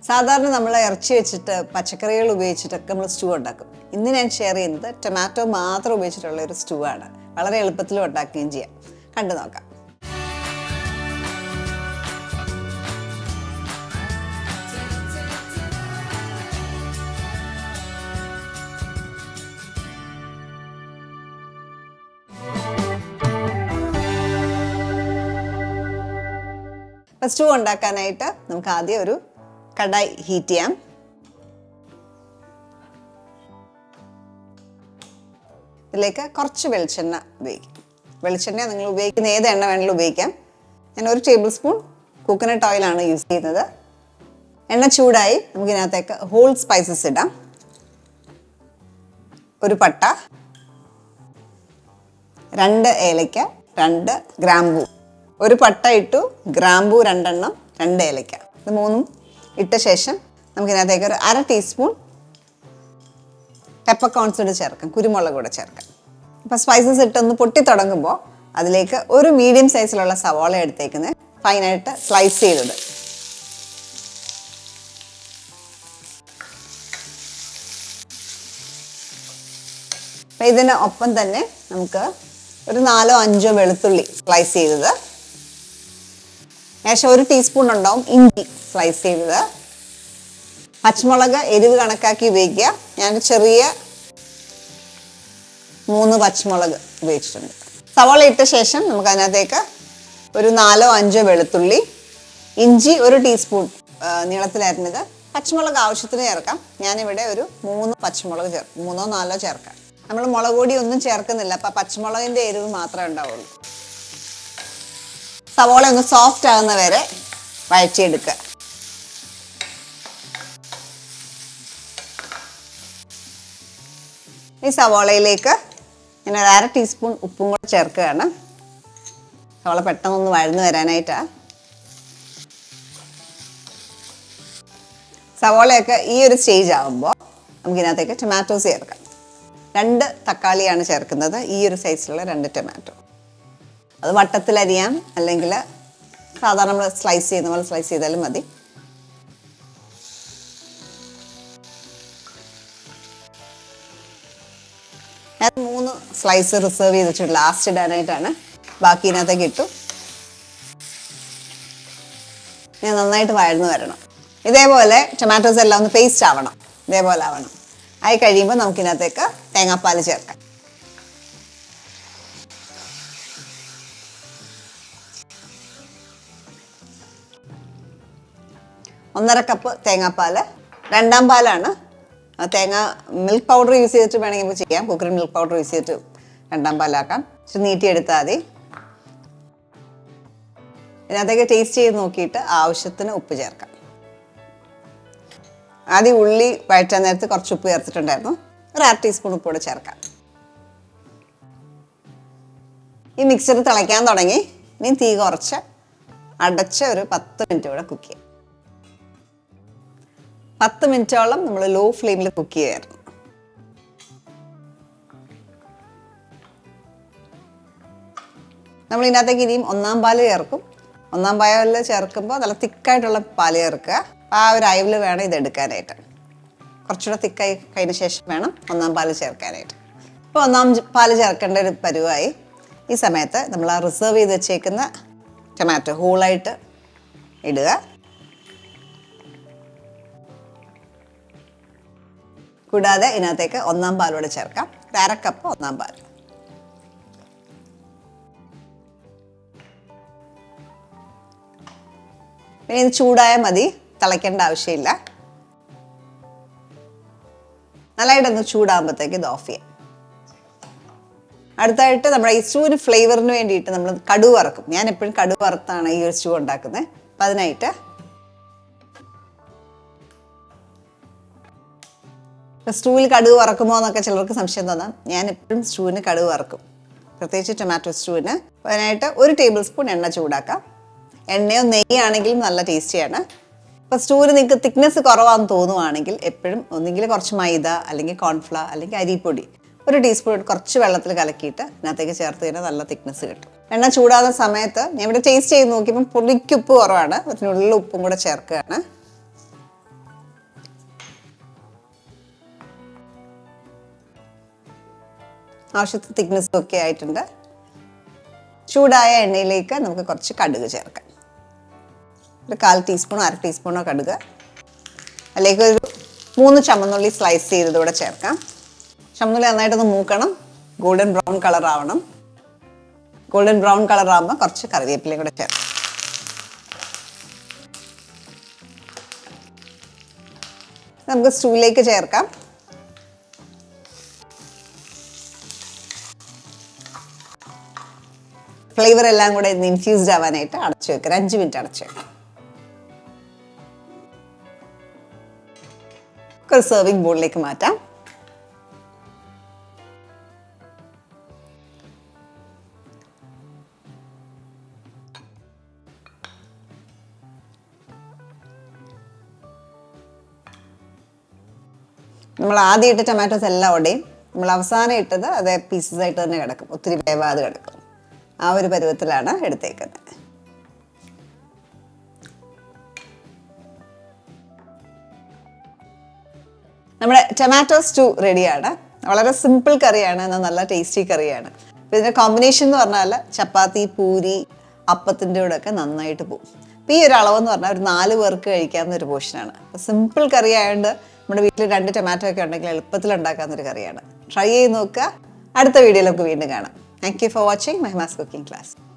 സാധാരണ നമ്മൾ ഇറച്ചി വെച്ചിട്ട് പച്ചക്കറികൾ ഉപയോഗിച്ചിട്ടൊക്കെ നമ്മൾ സ്റ്റൂ ഉണ്ടാക്കും ഇന്ന് ഞാൻ ഷെയർ ചെയ്യുന്നത് ടൊമാറ്റോ മാത്രം ഉപയോഗിച്ചിട്ടുള്ള ഒരു സ്റ്റൂ ആണ് വളരെ എളുപ്പത്തിലും ഉണ്ടാക്കുകയും ചെയ്യാം കണ്ടു നോക്കാം അപ്പോൾ സ്റ്റൂ ഉണ്ടാക്കാനായിട്ട് നമുക്ക് ആദ്യം ഒരു കടായി ഹീറ്റ് ചെയ്യാം ഇതിലേക്ക് കുറച്ച് വെളിച്ചെണ്ണ ഉപയോഗിക്കാം വെളിച്ചെണ്ണ നിങ്ങൾ ഉപയോഗിക്കുന്ന ഏത് എണ്ണ വേണമെങ്കിലും ഉപയോഗിക്കാം ഞാൻ ഒരു ടേബിൾ സ്പൂൺ കോക്കനട്ട് ഓയിലാണ് യൂസ് ചെയ്യുന്നത് എണ്ണ ചൂടായി നമുക്ക് ഇതിനകത്തേക്ക് ഹോൾ സ്പൈസസ് ഇടാം ഒരു പട്ട രണ്ട് ഏലയ്ക്ക രണ്ട് ഗ്രാമ്പൂ ഒരു പട്ട ഇട്ടു ഗ്രാമ്പൂ രണ്ടെണ്ണം രണ്ട് ഏലയ്ക്ക ഇത് മൂന്നും ഇട്ട ശേഷം നമുക്കിതിനകത്തേക്ക് ഒരു അര ടീസ്പൂൺ പെപ്പക്കോൺസ് കൂടെ ചേർക്കാം കുരുമുളക് കൂടെ ചേർക്കാം അപ്പോൾ സ്പൈസസ് ഇട്ടൊന്ന് പൊട്ടി തുടങ്ങുമ്പോൾ അതിലേക്ക് ഒരു മീഡിയം സൈസിലുള്ള സവാള എടുത്തേക്കുന്നത് ഫൈനായിട്ട് സ്ലൈസ് ചെയ്തത് അപ്പം ഇതിന് ഒപ്പം തന്നെ നമുക്ക് ഒരു നാലോ അഞ്ചോ വെളുത്തുള്ളി സ്ലൈസ് ചെയ്തത് ഏകദേശം ഒരു ടീസ്പൂൺ ഉണ്ടാവും ഇഞ്ചി സ്ലൈസ് ചെയ്തത് പച്ചമുളക് എരിവ് കണക്കാക്കി ഉപയോഗിക്കുക ഞാൻ ചെറിയ മൂന്ന് പച്ചമുളക് ഉപയോഗിച്ചിട്ടുണ്ട് സവാള ഇട്ട ശേഷം നമുക്ക് അതിനകത്തേക്ക് ഒരു നാലോ അഞ്ചോ വെളുത്തുള്ളി ഇഞ്ചി ഒരു ടീസ്പൂൺ നീളത്തിലരിഞ്ഞത് പച്ചമുളക് ആവശ്യത്തിന് ചേർക്കാം ഞാനിവിടെ ഒരു മൂന്ന് പച്ചമുളക് ചേർക്കും മൂന്നോ നാലോ ചേർക്കാം നമ്മൾ മുളക് പൊടി ഒന്നും ചേർക്കുന്നില്ല അപ്പം പച്ചമുളകിൻ്റെ എരിവ് മാത്രമേ ഉണ്ടാവുള്ളൂ സവോള ഒന്ന് സോഫ്റ്റ് ആകുന്ന വരെ വഴറ്റിയെടുക്കുക ഈ സവോളയിലേക്ക് ഞാൻ ഒരു അര ടീസ്പൂൺ ഉപ്പും കൂടെ ചേർക്കുകയാണ് സവോള പെട്ടെന്നൊന്ന് വഴന്നു വരാനായിട്ടാണ് സവോളയൊക്കെ ഈ ഒരു സ്റ്റേജ് ആകുമ്പോൾ നമുക്കിതിനകത്തേക്ക് ടൊമാറ്റോസ് ചേർക്കാം രണ്ട് തക്കാളിയാണ് ചേർക്കുന്നത് ഈ ഒരു സൈസിലുള്ള രണ്ട് ടൊമാറ്റോ അത് വട്ടത്തിലരിയാം അല്ലെങ്കിൽ സാധാരണ നമ്മൾ സ്ലൈസ് ചെയ്യുന്ന പോലെ സ്ലൈസ് ചെയ്താലും മതി ഞാൻ മൂന്ന് സ്ലൈസ് റിസർവ് ചെയ്ത് വെച്ചിട്ട് ലാസ്റ്റ് ഇടാനായിട്ടാണ് ബാക്കി ഇതിനകത്തേക്ക് ഇട്ടു ഞാൻ നന്നായിട്ട് വഴന്നു വരണം ഇതേപോലെ ടൊമാറ്റോസ് എല്ലാം ഒന്ന് പേസ്റ്റ് ആവണം ഇതേപോലെ ആവണം ആയി കഴിയുമ്പോൾ നമുക്കിതിനകത്തേക്ക് തേങ്ങാപ്പാൽ ചേർക്കാം ഒന്നര കപ്പ് തേങ്ങാപ്പാൽ രണ്ടാം പാലാണ് ആ തേങ്ങ മിൽക്ക് പൗഡർ യൂസ് ചെയ്തിട്ട് വേണമെങ്കിൽ നമുക്ക് ചെയ്യാം കുക്കറിൽ മിൽക്ക് പൗഡർ യൂസ് ചെയ്തിട്ട് രണ്ടാം പാലാക്കാം പക്ഷെ നീട്ടിയെടുത്താൽ മതി ഇതിനകത്തേക്ക് ടേസ്റ്റ് ചെയ്ത് നോക്കിയിട്ട് ആവശ്യത്തിന് ഉപ്പ് ചേർക്കാം ആദ്യം ഉള്ളി വഴറ്റാൻ നേരത്ത് കുറച്ച് ഉപ്പ് ചേർത്തിട്ടുണ്ടായിരുന്നു ഒരു അര ടീസ്പൂൺ ഉപ്പ് കൂടെ ചേർക്കാം ഈ മിക്സർ തിളയ്ക്കാൻ തുടങ്ങി ഇനി തീ കുറച്ച് അടച്ച് ഒരു പത്ത് മിനിറ്റ് കൂടെ കുക്ക് ചെയ്യാം പത്ത് മിനിറ്റോളം നമ്മൾ ലോ ഫ്ലെയിമിൽ കുക്ക് ചെയ്യായിരുന്നു നമ്മൾ ഇതിനകത്തേക്ക് ഇനിയും ഒന്നാം പാല് ചേർക്കും ഒന്നാം പാല് ചേർക്കുമ്പോൾ നല്ല തിക്കായിട്ടുള്ള പാല് ചേർക്കുക അപ്പോൾ ആ ഒരു അയവിൽ വേണം ഇത് എടുക്കാനായിട്ട് കുറച്ചുകൂടെ തിക്കായി കഴിഞ്ഞ ശേഷം വേണം ഒന്നാം പാല് ചേർക്കാനായിട്ട് ഇപ്പോൾ ഒന്നാം ജ- പാല് ചേർക്കേണ്ട ഒരു പരുവായി ഈ സമയത്ത് നമ്മൾ ആ റിസർവ് ചെയ്ത് വെച്ചേക്കുന്ന ടൊമാറ്റോ ഹോളായിട്ട് ഇടുക കൂടാതെ ഇതിനകത്തേക്ക് ഒന്നാം പാലൂടെ ചേർക്കാം ഒരു അര കപ്പ് ഒന്നാം പാൽ പിന്നെ ഇത് ചൂടായാൽ മതി തിളയ്ക്കേണ്ട ആവശ്യമില്ല നല്ലതായിട്ടൊന്ന് ചൂടാകുമ്പോഴത്തേക്ക് ഇത് ഓഫ് ചെയ്യാം അടുത്തായിട്ട് നമ്മുടെ ഈ സ്റ്റൂവിന് ഫ്ലേവറിന് വേണ്ടിയിട്ട് നമ്മൾ കടുവ് വറക്കും ഞാൻ എപ്പോഴും കടുവ് വറുത്താണ് ഈ ഒരു സ്റ്റൂ ഉണ്ടാക്കുന്നത് അപ്പം അതിനായിട്ട് ഇപ്പം സ്റ്റൂവിൽ കടുക് വറക്കുമോ എന്നൊക്കെ ചിലർക്ക് സംശയം തോന്നാം ഞാൻ എപ്പോഴും സ്റ്റൂവിന് കടുക് വറക്കും പ്രത്യേകിച്ച് ടൊമാറ്റോ സ്റ്റൂവിന് അപ്പോൾ അതിനായിട്ട് ഒരു ടേബിൾ സ്പൂൺ എണ്ണ ചൂടാക്കാം എണ്ണയോ നെയ്യാണെങ്കിലും നല്ല ടേസ്റ്റിയാണ് ഇപ്പോൾ സ്റ്റൂവിന് നിങ്ങൾക്ക് തിക്നെസ് കുറവാണെന്ന് തോന്നുവാണെങ്കിൽ എപ്പോഴും ഒന്നുകിൽ കുറച്ച് മൈദ അല്ലെങ്കിൽ കോൺഫ്ലവർ അല്ലെങ്കിൽ അരിപ്പൊടി ഒരു ടീസ്പൂൺ കുറച്ച് വെള്ളത്തിൽ കലക്കിയിട്ട് ഇതിനകത്തേക്ക് ചേർത്ത് കഴിഞ്ഞാൽ നല്ല തിക്നെസ് കിട്ടും എണ്ണ ചൂടാകുന്ന സമയത്ത് ഞാൻ ഇവിടെ ടേസ്റ്റ് ചെയ്ത് നോക്കിയപ്പോൾ പൊടിക്ക് ഉപ്പ് കുറവാണ് അതിനുള്ളിൽ ഉപ്പും കൂടെ ചേർക്കുകയാണ് ആവശ്യത്തിന് തിക്നെസ്സും ഒക്കെ ആയിട്ടുണ്ട് ചൂടായ എണ്ണയിലേക്ക് നമുക്ക് കുറച്ച് കടുക് ചേർക്കാം ഒരു കാൽ ടീസ്പൂണോ അര ടീസ്പൂണോ കടുക് അതിലേക്ക് ഒരു മൂന്ന് ചുമന്നുള്ളി സ്ലൈസ് ചെയ്തതൂടെ ചേർക്കാം ചുമന്നുള്ളി നന്നായിട്ടൊന്ന് മൂക്കണം ഗോൾഡൻ ബ്രൗൺ കളർ ആവണം ഗോൾഡൻ ബ്രൗൺ കളർ ആകുമ്പോൾ കുറച്ച് കറിവേപ്പിലയും കൂടെ ചേർക്കാം നമുക്ക് സ്റ്റൂവിലേക്ക് ചേർക്കാം ഫ്ലേവർ എല്ലാം കൂടെ ഇന്ന് ഇൻഫ്യൂസ്ഡ് ആവാനായിട്ട് അടച്ചു വെക്കാം അഞ്ച് മിനിറ്റ് അടച്ചു വെക്കാം ഒരു സെർവിങ് ബോളിലേക്ക് മാറ്റാം നമ്മൾ ആദ്യം ഇട്ട ടൊമാറ്റോസ് എല്ലാം ഉടയും നമ്മൾ അവസാനം ഇട്ടത് അത് പീസസ് ആയിട്ട് തന്നെ കിടക്കും ഒത്തിരി വേവാതെ കിടക്കും ആ ഒരു പരുവത്തിലാണ് എടുത്തേക്കുന്നത് നമ്മുടെ ടൊമാറ്റോ സ്റ്റൂ റെഡിയാണ് വളരെ സിമ്പിൾ കറിയാണ് എന്നാൽ നല്ല ടേസ്റ്റി കറിയാണ് അപ്പോൾ ഇതിൻ്റെ കോമ്പിനേഷൻ എന്ന് പറഞ്ഞാൽ ചപ്പാത്തി പൂരി അപ്പത്തിൻ്റെ കൂടെ ഒക്കെ നന്നായിട്ട് പോകും അപ്പോൾ ഈ ഒരു അളവെന്ന് പറഞ്ഞാൽ ഒരു നാല് പേർക്ക് കഴിക്കാവുന്ന ഒരു പോർഷനാണ് അപ്പോൾ സിമ്പിൾ കറി ആയതുകൊണ്ട് നമ്മുടെ വീട്ടിൽ രണ്ട് ടൊമാറ്റോ ഒക്കെ ഉണ്ടെങ്കിൽ എളുപ്പത്തിൽ ഉണ്ടാക്കാവുന്ന ഒരു കറിയാണ് ട്രൈ ചെയ്ത് നോക്കുക അടുത്ത വീഡിയോയിൽ നമുക്ക് വീണ്ടും കാണാം thank you for watching Mahima's cooking class